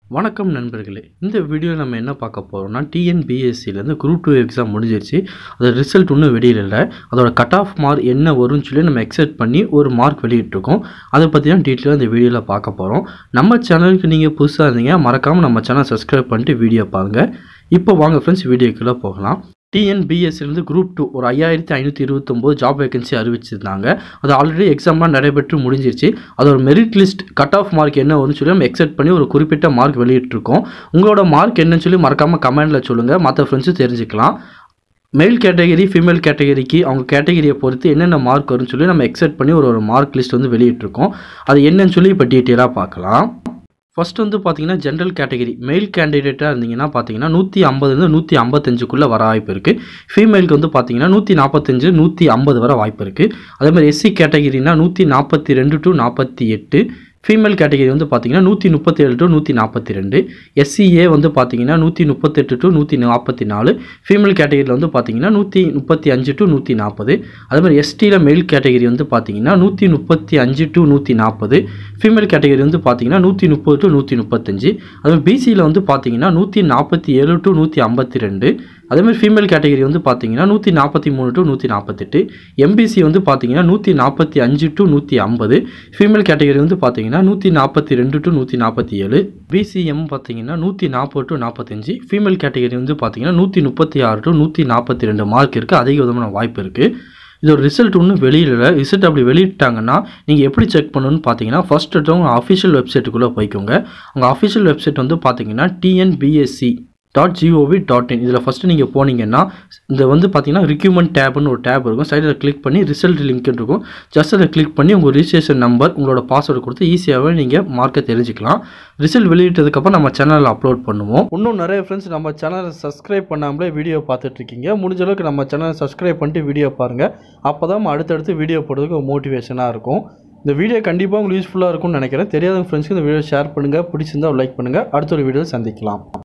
வணக்கம் நண்பர்களே இந்த வீடியோவில் நம்ம என்ன பார்க்க போகிறோம்னா டிஎன்பிஎஸ்சிலேருந்து குரூப் டூ எக்ஸாம் முடிஞ்சிருச்சு அதோட ரிசல்ட் இன்னும் வெளியிடல அதோட கட் ஆஃப் மார்க் என்ன வரும்னு சொல்லி நம்ம எக்ஸெப்ட் பண்ணி ஒரு மார்க் வெளியிட்டிருக்கோம் அதை பற்றி தான் டீட்டெயிலாக இந்த வீடியோவில் பார்க்க போகிறோம் நம்ம சேனலுக்கு நீங்கள் புதுசாக இருந்தீங்க மறக்காமல் நம்ம சேனல் சப்ஸ்கிரைப் பண்ணிட்டு வீடியோ பாருங்கள் இப்போ வாங்க ஃப்ரெண்ட்ஸ் வீடியோக்குள்ளே போகலாம் டிஎன்பிஎஸ்சிலேருந்து குரூப் டூ ஒரு ஐயாயிரத்தி ஐநூற்றி இருபத்தொம்போது ஜாப் வேகன்சி அறிவிச்சிருந்தாங்க அது ஆல்ரெடி எக்ஸாம்லாம் நடைபெற்று முடிஞ்சிருச்சு அதோட merit list cut off mark என்ன வரும்னு சொல்லி நம்ம எக்ஸெப்ட் பண்ணி ஒரு குறிப்பிட்ட மார்க் வெளியிட்டிருக்கோம் உங்களோட மார்க் என்னன்னு சொல்லி மறக்காமல் கமெண்டில் சொல்லுங்கள் மற்ற ஃப்ரெண்ட்ஸும் தெரிஞ்சுக்கலாம் மேல் கேட்டகரி ஃபீமேல் கேட்டகரிக்கு அவங்க கேட்டகரியை பொறுத்து என்னென்ன மார்க் வரும்னு சொல்லி நம்ம எக்ஸெப்ட் பண்ணி ஒரு ஒரு மார்க் லிஸ்ட் வந்து வெளியிட்டிருக்கோம் அது என்னன்னு சொல்லி இப்போ டீட்டெயிலாக பார்க்கலாம் ஃபர்ஸ்ட் வந்து பார்த்தீங்கன்னா ஜென்ரல் கேட்டகரி மெயில் கேண்டிடேட்டாக இருந்தீங்கன்னா பார்த்தீங்கன்னா நூற்றி ஐம்பதுலேருந்து நூற்றி ஐம்பத்தஞ்சுக்குள்ளே வர வாய்ப்பு இருக்குது ஃபீமேலுக்கு வந்து பார்த்தீங்கன்னா நூற்றி நாற்பத்தஞ்சு நூற்றி ஐம்பது வர வாய்ப்பு இருக்குது அதே மாதிரி எஸ்சி கேட்டகரினா நூற்றி நாற்பத்தி ரெண்டு டு நாற்பத்தி எட்டு ஃபீமேல் கேட்டகரி வந்து பார்த்தீங்கன்னா நூற்றி முப்பத்தி ஏழு டு நூற்றி நாற்பத்தி ரெண்டு எஸ்சிஏ வந்து பார்த்தீங்கன்னா நூற்றி முப்பத்தெட்டு டு நூற்றி நாற்பத்தி நாலு ஃபீமேல் கேட்டகரியில் வந்து பார்த்தீங்கன்னா நூற்றி முப்பத்தி அஞ்சு டு நூற்றி நாற்பது அதே மாதிரி எஸ்டியில் மெயில் கேட்டகரி வந்து பார்த்தீங்கன்னா நூற்றி முப்பத்தி அஞ்சு டு நூற்றி நாற்பது ஃபீமேல் கேட்டகரி வந்து பார்த்தீங்கன்னா நூற்றி முப்பது டு நூற்றி முப்பத்தஞ்சு அதுமாதிரி பிசியில் வந்து பார்த்தீங்கன்னா நூற்றி நாற்பத்தி ஏழு டு நூற்றி ஐம்பத்தி ரெண்டு அதேமாதிரி ஃபீமேல் கேட்டகரி வந்து பார்த்தீங்கன்னா நூற்றி நாற்பத்தி மூணு டு நூற்றி நாற்பத்தெட்டு எம்பிசி வந்து பார்த்தீங்கன்னா நூற்றி நாற்பத்தி அஞ்சு டு நூற்றி ஐம்பது ஃபீமேல் கேட்டகரி வந்து பார்த்தீங்கன்னா நூற்றி நாற்பத்தி ரெண்டு டு நூற்றி நாற்பத்தி ஏழு பிசிஎம் பார்த்தீங்கன்னா நூற்றி நாற்பது டு நாற்பத்தஞ்சு ஃபீமேல் கேட்டகரி வந்து பார்த்தீங்கன்னா நூற்றி முப்பத்தி ஆறு டு நூற்றி நாற்பத்தி ரெண்டு மார்க் இருக்குது அதிக விதமான வாய்ப்பு இருக்குது இதோட ரிசல்ட் ஒன்றும் வெளியிடல ரிசல்ட் அப்படி வெளியிட்டாங்கன்னா நீங்கள் எப்படி செக் பண்ணணும்னு பார்த்தீங்கன்னா ஃபர்ஸ்ட் எடுத்து உங்கள் அஃபிஷியல் வெப்சைட்டுக்குள்ளே போய்க்கோங்க உங்கள் அஃபிஷியல் வெப்சைட் வந்து பார்த்தீங்கன்னா TNPSC dot G O V dot in இதில் ஃபஸ்ட்டு நீங்கள் போனீங்கன்னா இந்த வந்து பார்த்தீங்கன்னா ரிக்யூமெண்ட் டேப்னு ஒரு டேப் இருக்கும் சைடில் கிளிக் பண்ணி ரிசல்ட் லிங்க் இருக்கும் ஜஸ்ட் அதை கிளிக் பண்ணி உங்கள் ரிஜிஸ்ட்ரேஷன் நம்பர் உங்களோட பாஸ்வேர்டு கொடுத்து ஈஸியாகவே நீங்கள் மார்க்கை தெரிஞ்சுக்கலாம் ரிசல்ட் வெளியிட்டதுக்கப்புறம் நம்ம சேனலில் அப்லோட் பண்ணுவோம் இன்னும் நிறைய ஃப்ரெண்ட்ஸ் நம்ம சேனலை சப்ஸ்கிரைப் பண்ணாமலே வீடியோ பார்த்துட்ருக்கீங்க முடிஞ்ச அளவுக்கு நம்ம சேனலை சப்ஸ்கிரைப் பண்ணிட்டு வீடியோ பாருங்கள் அப்போ தான் அடுத்தடுத்து வீடியோ போடுறதுக்கு ஒரு மோட்டிவேஷனாக இருக்கும் இந்த வீடியோ கண்டிப்பாக உங்களுக்கு யூஸ்ஃபுல்லாக இருக்கும்னு நினைக்கிறேன் தெரியாத ஃப்ரெண்ட்ஸ்க்கு இந்த வீடியோ ஷேர் பண்ணுங்கள் பிடிச்சிருந்தா லைக் பண்ணுங்கள் அடுத்த ஒரு வீடியோ சந்திக்கலாம்